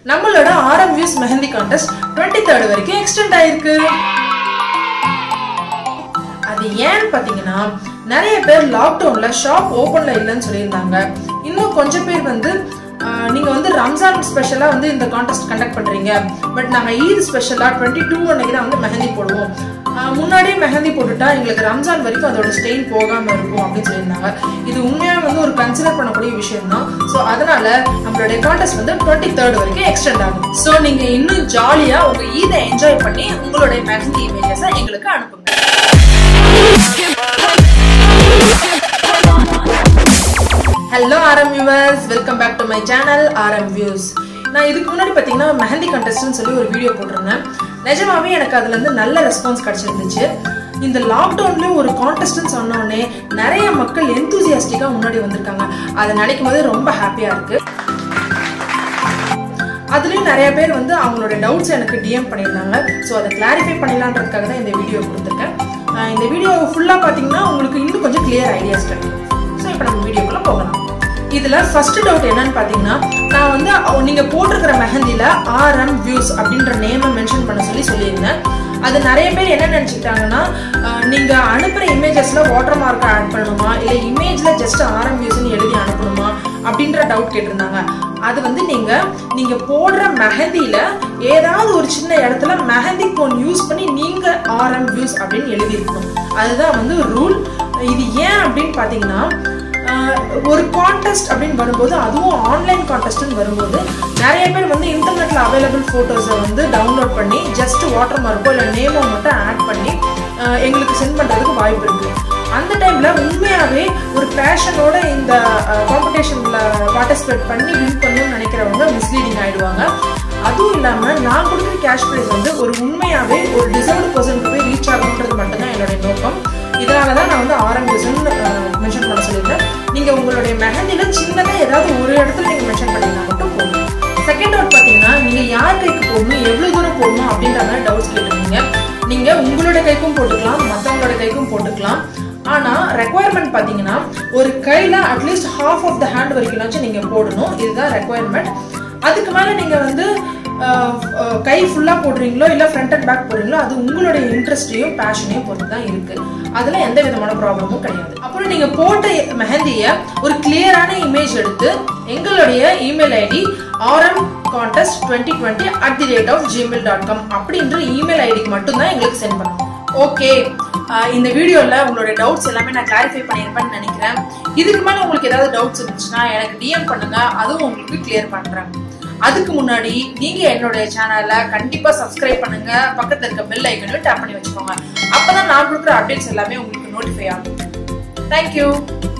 நம்மளோட RM views mehndi contest twenty third வரைக்கும் extend ஆயிருக்கு அது ஏன்னு பாத்தீங்கன்னா நிறைய பேர் லாக்டவுன்ல ஷாப் ஓபன்ல இல்லைன்னு சொல்லியிருந்தாங்க இன்னும் கொஞ்சம் பேர் வந்து ஆஹ், நீங்க வந்து ரம்ஜான் ஸ்பெஷலா வந்து இந்த கான்டெஸ்ட் கண்டக்ட் பண்றீங்க பட் நாங்க ஈத் ஸ்பெஷலா டுவெண்ட்டி டூ அன்னைக்கு தான் வந்து மெஹந்தி போடுவோம் ஆஹ், முன்னாடியே மெஹந்தி போட்டுட்டா எங்களுக்கு ரம்ஜான் வரைக்கும் அதோட ஸ்டெயின் போகாம இருக்கும் அப்படின்னு சொல்லியிருந்தாங்க இது உண்மையா வந்து ஒரு கன்சிடர் பண்ணக்கூடிய விஷயம் தான் ஸோ அதனால நம்மளுடைய கான்டெஸ்ட் வந்து டுவெண்ட்டி தேர்ட் வரைக்கும் எக்ஸ்டெண்ட் ஆகும் ஸோ நீங்க இன்னும் ஜாலியா உங்க ஈதை என்ஜாய் பண்ணி உங்களுடைய மெஹந்தி இமேஜஸை எங்களுக்கு அனுப்புங்க hello RM viewers welcome back to my channel RM views நான் இதுக்கு முன்னாடி பார்த்தீங்கன்னா மெஹந்தி கண்டெஸ்ட்னு சொல்லி ஒரு வீடியோ போட்டிருந்தேன் நிஜமாவே எனக்கு அதுல இருந்து நல்ல ரெஸ்பான்ஸ் கிடைச்சிருந்துச்சு இந்த லாக்டவுன்லயும் ஒரு கான்டெஸ்ட்னு சொன்னோடனே நிறைய மக்கள் எந்தூசியாஸ்டிக்கா முன்னாடி வந்திருக்காங்க அதை நினைக்கும் போது ரொம்ப ஹாப்பியா இருக்கு அதுலயும் நிறைய பேர் வந்து அவங்களோட டவுட்ஸ் எனக்கு டிஎம் பண்ணியிருந்தாங்க ஸோ அதை கிளாரிஃபை பண்ணிடலான்றதுக்காக தான் இந்த வீடியோ கொடுத்துருக்கேன் ஆஹ் இந்த வீடியோ ஃபுல்லாக பார்த்தீங்கன்னா உங்களுக்கு இன்னும் கொஞ்சம் கிளியர் ஐடியாஸ் கிடைக்கும் ஸோ இப்போ நம்ம வீடியோக்குள்ள போகலாம் இதுல ஃபர்ஸ்ட் டவுட் என்னன்னு பாத்தீங்கன்னா நான் வந்து அவ- நீங்க போட்டிருக்கிற மெஹந்தில ஆர்எம் வியூஸ் அப்படின்ற நேமை மென்ஷன் பண்ண சொல்லி சொல்லியிருந்தேன் அது நிறைய பேர் என்ன நினைச்சுக்கிட்டாங்கன்னா ஆஹ் நீங்க அனுப்புற இமேஜஸ்ல வாட்டர் மார்க் ஆட் பண்ணணுமா இல்ல இமேஜ்ல ஜஸ்ட் ஆர்எம் வியூஸ்னு எழுதி அனுப்பணுமா அப்படின்ற டவுட் கேட்டிருந்தாங்க அது வந்து நீங்க நீங்க போடுற மெஹந்தில ஏதாவது ஒரு சின்ன இடத்துல மெஹந்தி கோன் யூஸ் பண்ணி நீங்க ஆர்எம் வியூஸ் அப்படின்னு எழுதியிருக்கணும் அதுதான் வந்து ரூல் இது ஏன் அப்படின்னு பாத்தீங்கன்னா ஆஹ் ஒரு கான்டெஸ்ட் அப்படின்னு வரும்போது அதுவும் ஆன்லைன் கான்டெஸ்ட்னு வரும்போது நிறைய பேர் வந்து இன்டர்நெட்ல அவைலபிள் ஃபோட்டோஸை வந்து டவுன்லோட் பண்ணி ஜஸ்ட் வாட்டர் மார்க்கோ இல்லை நேமோ மட்டும் ஆட் பண்ணி ஆஹ் எங்களுக்கு சென்ட் பண்ணுறதுக்கு வாய்ப்பு இருக்கு அந்த டைம்ல உண்மையாவே ஒரு பேஷனோட இந்த காம்படிஷன்ல பார்ட்டிசிபேட் பண்ணி வின் பண்ணணும்னு நினைக்கிறவங்க மிஸ்லீடிங் ஆயிடுவாங்க அதுவும் இல்லாம நான் கொடுக்குற கேஷ் ப்ரைஸ் வந்து ஒரு உண்மையாவே ஒரு டிசர்வ்டு பர்சனுக்கு போய் ரீச் ஆகணுன்றது மட்டும்தான் என்னுடைய நோக்கம் இதனால தான் நான் வந்து ஆரம்பிசன் மென்ஷன் பண்ண சொல்லியிருந்தேன் நீங்க உங்களுடைய மெஹந்தில சின்னதா ஏதாவது ஒரு இடத்துல நீங்க மென்ஷன் பண்ணீங்கன்னா மட்டும் போதும் செகண்ட் டவுட் பாத்தீங்கன்னா நீங்க யார் கைக்கு போடணும் எவ்வளவு தூரம் போடணும் அப்படின்ற மாதிரி டவுட்ஸ் கேட்டிருந்தீங்க நீங்க உங்களோட கைக்கும் போட்டுக்கலாம் மத்தவங்களோட கைக்கும் போட்டுக்கலாம் ஆனா ரெக்குவயர்மெண்ட் பாத்தீங்கன்னா ஒரு கையில at least half of the hand வரைக்கும்னாச்சும் நீங்க போடணும் இதுதான் ரெக்குவயர்மெண்ட் அதுக்கு மேல நீங்க வந்து அஹ், அஹ், கை ஃபுல்லா போடுறீங்களோ இல்ல ஃப்ரண்ட் அண்ட் பேக் போடுறீங்களோ அது உங்களுடைய இன்ட்ரெஸ்டையும் பேஷனையும் பொறுத்து தான் இருக்கு அதுல எந்த விதமான ப்ராப்ளமும் கிடையாது அப்புறம் நீங்க போட்ட மெஹந்திய ஒரு கிளியரான இமேஜ் எடுத்து எங்களுடைய email ID RM contest twenty twenty at the rate of Gmail dot com அப்படின்ற இமெயில் ஐடிக்கு மட்டும்தான் எங்களுக்கு சென்ட் பண்ணணும் ஓகே இந்த வீடியோல உங்களுடைய டவுட்ஸ் எல்லாமே நான் கிளாரிஃபை பண்ணியிருப்பேன்னு நினைக்கிறேன் இதுக்கு மேல உங்களுக்கு ஏதாவது டவுட்ஸ் இருந்துச்சுன்னா எனக்கு டிஎம் பண்ணுங்க அதுவும் உங்களுக்கு கிளியர் பண்றேன் அதுக்கு முன்னாடி நீங்க என்னுடைய சேனலை கண்டிப்பா சப்ஸ்கிரைப் பண்ணுங்க பக்கத்துல இருக்க பெல் ஐக்கனையும் டேப் பண்ணி வச்சுக்கோங்க அப்பதான் நான் கொடுக்குற அப்டேட்ஸ் எல்லாமே உங்களுக்கு நோட்டிஃபை ஆகும் தேங்க்யூ